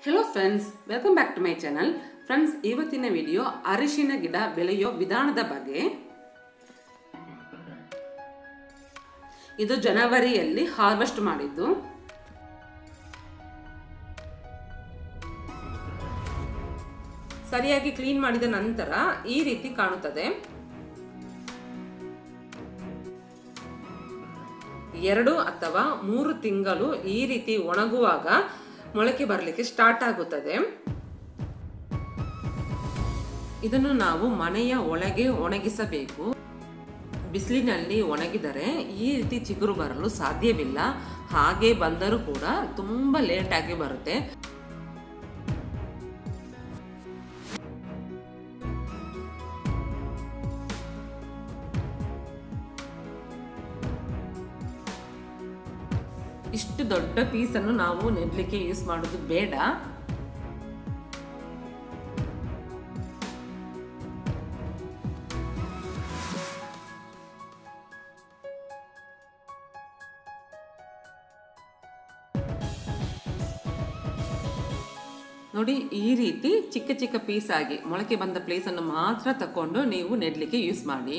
hello friends welcome back to my channel friends ಇವತ್ತಿನ video ಅರಿಶಿನ ಗಿಡ ಬೆಳೆಯೋ ವಿಧಾನದ ಬಗ್ಗೆ ಇದು ಜನವರಿಯಲ್ಲಿ ಹಾರ್ವೆಸ್ಟ್ ಮಾಡಿದ್ದು ಸರಿಯಾಗಿ ಕ್ಲೀನ್ ಮಾಡಿದ ನಂತರ ಈ ರೀತಿ ಕಾಣುತ್ತದೆ ಎರಡು ಅಥವಾ ಮೂರು ತಿಂಗಳು ಈ ರೀತಿ ಒಣಗುವಾಗ ಮೊಳಕೆ ಬರಲಿಕ್ಕೆ ಸ್ಟಾರ್ಟ್ ಆಗುತ್ತದೆ ಇದನ್ನು ನಾವು ಮನೆಯ ಒಳಗೆ ಒಣಗಿಸಬೇಕು ಬಿಸಿಲಿನಲ್ಲಿ ಒಣಗಿದರೆ ಈ ರೀತಿ ಚಿಗುರು ಬರಲು ಸಾಧ್ಯವಿಲ್ಲ ಹಾಗೆ ಬಂದರೂ ಕೂಡ ತುಂಬ ಲೇಟಾಗಿ ಬರುತ್ತೆ ಇಷ್ಟು ದೊಡ್ಡ ಪೀಸನ್ನು ನಾವು ನೆಡ್ಲಿಕ್ಕೆ ಯೂಸ್ ಮಾಡೋದು ಬೇಡ ನೋಡಿ ಈ ರೀತಿ ಚಿಕ್ಕ ಚಿಕ್ಕ ಪೀಸ್ ಆಗಿ ಮೊಳಕೆ ಬಂದ ಪ್ಲೇಸನ್ನು ಮಾತ್ರ ತಕೊಂಡು ನೀವು ನೆಡ್ಲಿಕ್ಕೆ ಯೂಸ್ ಮಾಡಿ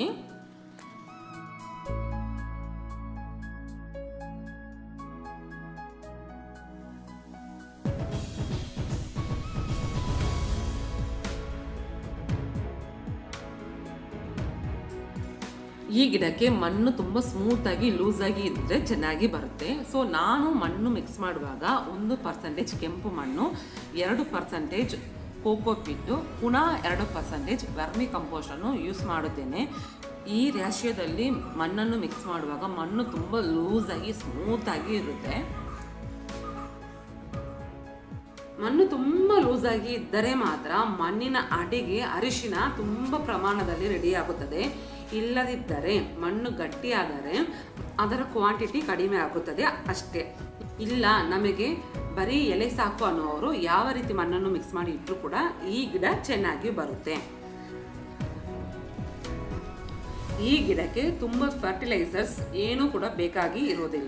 ಈ ಗಿಡಕ್ಕೆ ಮಣ್ಣು ತುಂಬ ಸ್ಮೂತಾಗಿ ಲೂಸಾಗಿ ಇದ್ದರೆ ಚೆನ್ನಾಗಿ ಬರುತ್ತೆ ಸೊ ನಾನು ಮಣ್ಣು ಮಿಕ್ಸ್ ಮಾಡುವಾಗ ಒಂದು ಪರ್ಸೆಂಟೇಜ್ ಕೆಂಪು ಮಣ್ಣು ಎರಡು ಪರ್ಸೆಂಟೇಜ್ ಕೋಕೋ ಪಿಟ್ಟು ಪುನಃ ಎರಡು ಪರ್ಸೆಂಟೇಜ್ ವರ್ಮಿ ಕಂಪೋಸ್ಟನ್ನು ಯೂಸ್ ಮಾಡುತ್ತೇನೆ ಈ ರ್ಯಾಶ್ಯದಲ್ಲಿ ಮಣ್ಣನ್ನು ಮಿಕ್ಸ್ ಮಾಡುವಾಗ ಮಣ್ಣು ತುಂಬ ಲೂಸಾಗಿ ಸ್ಮೂತಾಗಿ ಇರುತ್ತೆ ಮಣ್ಣು ತುಂಬ ಲೂಸಾಗಿ ಇದ್ದರೆ ಮಾತ್ರ ಮಣ್ಣಿನ ಅಡಿಗೆ ಅರಿಶಿನ ತುಂಬ ಪ್ರಮಾಣದಲ್ಲಿ ರೆಡಿ ಆಗುತ್ತದೆ ಇಲ್ಲದಿದ್ದರೆ ಮಣ್ಣು ಗಟ್ಟಿಯಾದರೆ ಅದರ ಕ್ವಾಂಟಿಟಿ ಕಡಿಮೆ ಆಗುತ್ತದೆ ಅಷ್ಟೇ ಇಲ್ಲ ನಮಗೆ ಬರೀ ಎಲೆ ಸಾಕು ಅನ್ನೋರು ಯಾವ ರೀತಿ ಮಣ್ಣನ್ನು ಮಿಕ್ಸ್ ಮಾಡಿ ಇಟ್ಟರು ಕೂಡ ಈ ಗಿಡ ಚೆನ್ನಾಗಿ ಬರುತ್ತೆ ಈ ಗಿಡಕ್ಕೆ ತುಂಬ ಫರ್ಟಿಲೈಸರ್ಸ್ ಏನೂ ಕೂಡ ಬೇಕಾಗಿ ಇರೋದಿಲ್ಲ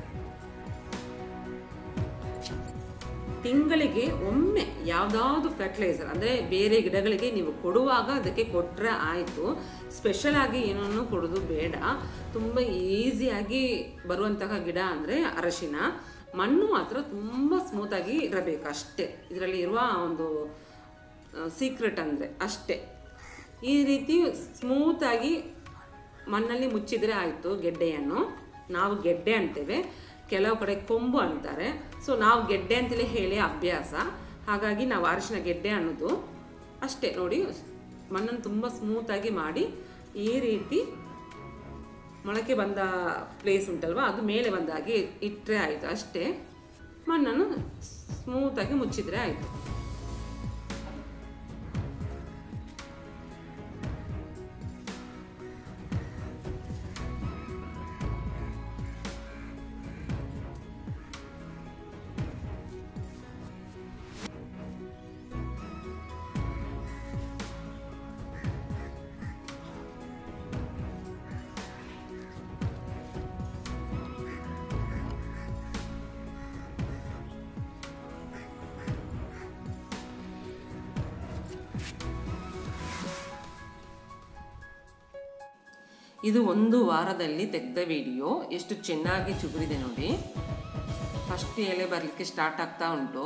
ತಿಂಗಳಿಗೆ ಒಮ್ಮೆ ಯಾವುದಾದ್ರು ಫರ್ಟಿಲೈಸರ್ ಅಂದರೆ ಬೇರೆ ಗಿಡಗಳಿಗೆ ನೀವು ಕೊಡುವಾಗ ಅದಕ್ಕೆ ಕೊಟ್ಟರೆ ಆಯಿತು ಸ್ಪೆಷಲ್ ಆಗಿ ಏನನ್ನು ಕೊಡೋದು ಬೇಡ ತುಂಬ ಈಸಿಯಾಗಿ ಬರುವಂತಹ ಗಿಡ ಅಂದರೆ ಅರಶಿನ ಮಣ್ಣು ಮಾತ್ರ ತುಂಬ ಸ್ಮೂತಾಗಿ ಇರಬೇಕು ಅಷ್ಟೇ ಇದರಲ್ಲಿ ಇರುವ ಒಂದು ಸೀಕ್ರೆಟ್ ಅಂದರೆ ಅಷ್ಟೇ ಈ ರೀತಿ ಸ್ಮೂತಾಗಿ ಮಣ್ಣಲ್ಲಿ ಮುಚ್ಚಿದರೆ ಆಯಿತು ಗೆಡ್ಡೆಯನ್ನು ನಾವು ಗೆಡ್ಡೆ ಅಂತೇವೆ ಕೆಲವು ಕಡೆ ಕೊಂಬು ಅಂತಾರೆ ಸೊ ನಾವು ಗೆಡ್ಡೆ ಅಂತಲೇ ಹೇಳಿ ಅಭ್ಯಾಸ ಹಾಗಾಗಿ ನಾವು ಅರಿಶಿನ ಗೆಡ್ಡೆ ಅನ್ನೋದು ಅಷ್ಟೇ ನೋಡಿ ಮಣ್ಣನ್ನು ತುಂಬ ಸ್ಮೂತಾಗಿ ಮಾಡಿ ಈ ರೀತಿ ಮೊಳಕೆ ಬಂದ ಪ್ಲೇಸ್ ಉಂಟಲ್ವ ಅದು ಮೇಲೆ ಬಂದಾಗಿ ಇಟ್ಟರೆ ಆಯಿತು ಅಷ್ಟೇ ಮಣ್ಣನ್ನು ಸ್ಮೂತಾಗಿ ಮುಚ್ಚಿದರೆ ಆಯಿತು ಇದು ಒಂದು ವಾರದಲ್ಲಿ ತೆಗೆದ ವಿಡಿಯೋ ಎಷ್ಟು ಚೆನ್ನಾಗಿ ಚುಗುರಿದೆ ನೋಡಿ ಫಸ್ಟ್ ಎಲೆ ಬರಲಿಕ್ಕೆ ಸ್ಟಾರ್ಟ್ ಆಗ್ತಾ ಉಂಟು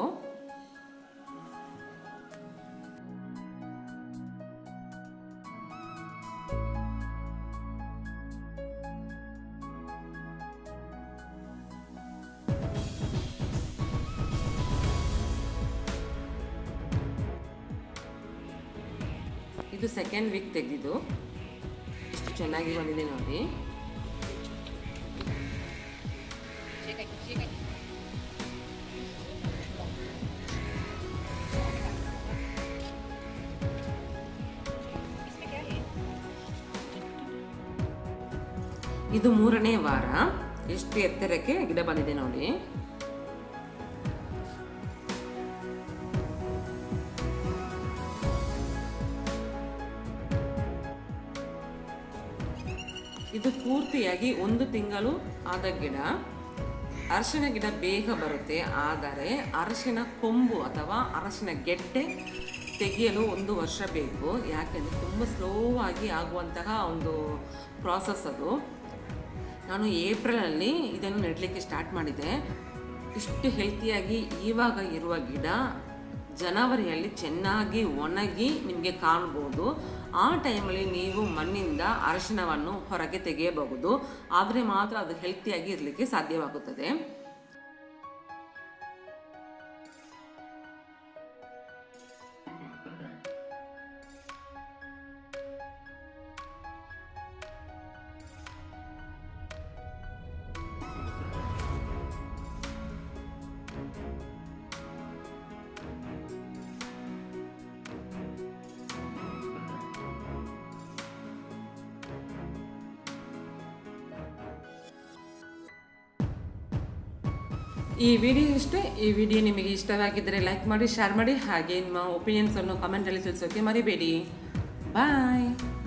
ಇದು ಸೆಕೆಂಡ್ ವೀಕ್ ತೆಗೆದಿದ್ದು ಎಷ್ಟು ಚೆನ್ನಾಗಿ ಬಂದಿದೆ ನೋಡಿ ಇದು ಮೂರನೇ ವಾರ ಎಷ್ಟು ಎತ್ತರಕ್ಕೆ ಗಿಡ ಬಂದಿದೆ ನೋಡಿ ಇದು ಪೂರ್ತಿಯಾಗಿ ಒಂದು ತಿಂಗಳು ಆದ ಗಿಡ ಅರಶಿನ ಗಿಡ ಬೇಗ ಬರುತ್ತೆ ಆದರೆ ಅರಶಿನ ಕೊಂಬು ಅಥವಾ ಅರಶಿನ ಗೆಡ್ಡೆ ತೆಗೆಯಲು ಒಂದು ವರ್ಷ ಬೇಕು ಯಾಕೆಂದರೆ ತುಂಬ ಸ್ಲೋ ಆಗಿ ಆಗುವಂತಹ ಒಂದು ಪ್ರಾಸೆಸ್ ಅದು ನಾನು ಏಪ್ರಿಲಲ್ಲಿ ಇದನ್ನು ನೆಡಲಿಕ್ಕೆ ಸ್ಟಾರ್ಟ್ ಮಾಡಿದೆ ಇಷ್ಟು ಹೆಲ್ತಿಯಾಗಿ ಇವಾಗ ಇರುವ ಗಿಡ ಜನವರಿಯಲ್ಲಿ ಚೆನ್ನಾಗಿ ಒಣಗಿ ನಿಮಗೆ ಕಾಣ್ಬೋದು ಆ ಟೈಮಲ್ಲಿ ನೀವು ಮಣ್ಣಿಂದ ಅರಿಶಿನವನ್ನು ಹೊರಗೆ ತೆಗೆಯಬಹುದು ಆದರೆ ಮಾತ್ರ ಅದು ಹೆಲ್ತಿಯಾಗಿ ಇರಲಿಕ್ಕೆ ಸಾಧ್ಯವಾಗುತ್ತದೆ ಈ ವಿಡಿಯೋ ಇಷ್ಟೇ ಈ ವಿಡಿಯೋ ನಿಮಗೆ ಇಷ್ಟವಾಗಿದ್ದರೆ ಲೈಕ್ ಮಾಡಿ ಶೇರ್ ಮಾಡಿ ಹಾಗೆ ನಿಮ್ಮ ಒಪಿನಿಯನ್ಸನ್ನು ಕಮೆಂಟಲ್ಲಿ ತಿಳಿಸೋಕೆ ಮರಿಬೇಡಿ ಬಾಯ್